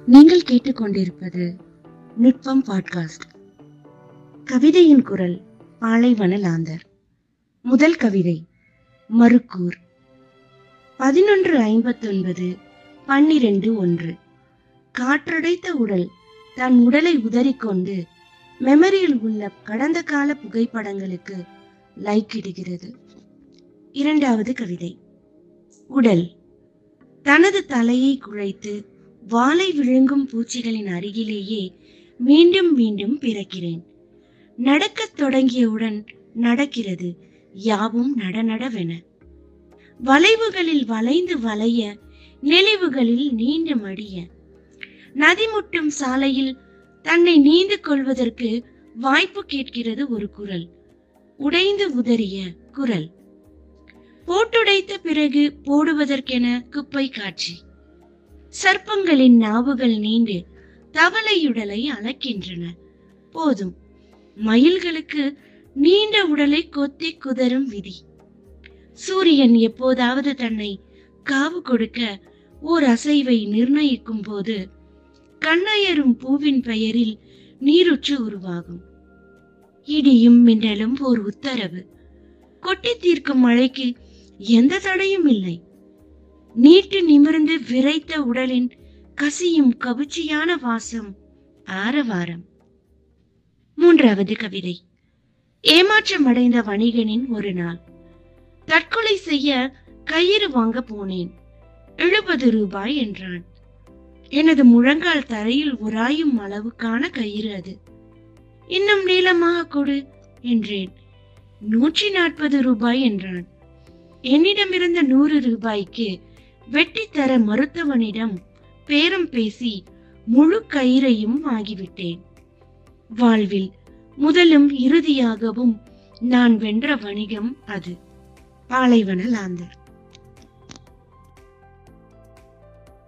நீங்கள் கேட்டுக்கொண்டிருப்பது நுட்பம் பாட்காஸ்ட் கவிதையின் குரல் பாலைவன லாந்தர் முதல் கவிதை மறுக்கூர் பதினொன்று ஐம்பத்தொன்பது பன்னிரண்டு ஒன்று காற்றடைத்த உடல் தன் உடலை உதறிக்கொண்டு மெமரியில் உள்ள கடந்த கால புகைப்படங்களுக்கு லைக் இடுகிறது இரண்டாவது கவிதை உடல் தனது தலையை குழைத்து வாளை விழுங்கும் பூச்சிகளின் அருகிலேயே மீண்டும் மீண்டும் பிறக்கிறேன் நடக்கத் தொடங்கியவுடன் நடக்கிறது யாவும் நடநடவென வளைவுகளில் வளைந்து வளைய நெளிவுகளில் நீண்டு மடிய நதி முட்டும் சாலையில் தன்னை நீந்து கொள்வதற்கு வாய்ப்பு கேட்கிறது ஒரு குரல் உடைந்து உதறிய குரல் போட்டுடைத்த பிறகு போடுவதற்கென குப்பை காட்சி சர்ப்பங்களின் நாவுகள் நீண்டு தவளையுடலை அளக்கின்றன போதும் மயில்களுக்கு நீண்ட உடலை கொத்தி குதறும் விதி சூரியன் எப்போதாவது தன்னை காவு கொடுக்க ஓர் அசைவை நிர்ணயிக்கும் போது கண்ணயரும் பூவின் பெயரில் நீருற்று உருவாகும் இடியும் மின்னலும் ஓர் உத்தரவு கொட்டி தீர்க்கும் மழைக்கு எந்த தடையும் இல்லை நீட்டு நிமிர்ந்து விரைத்த உடலின் கசியும் கவிச்சியான வாசம் ஆரவாரம் மூன்றாவது கவிதை ஏமாற்றமடைந்த வணிகனின் ஒரு நாள் தற்கொலை செய்ய கயிறு வாங்க போனேன் எழுபது ரூபாய் என்றான் எனது முழங்கால் தரையில் உராயும் அளவுக்கான கயிறு அது இன்னும் நீளமாக கொடு என்றேன் நூற்றி நாற்பது ரூபாய் என்றான் என்னிடமிருந்த நூறு ரூபாய்க்கு வெட்டி தர மறுத்தவனிடம் பேரம் பேசி முழு கயிறையும் வாங்கிவிட்டேன் வாழ்வில் முதலும் இறுதியாகவும் நான் வென்ற வணிகம் அது பாலைவன லாந்தர்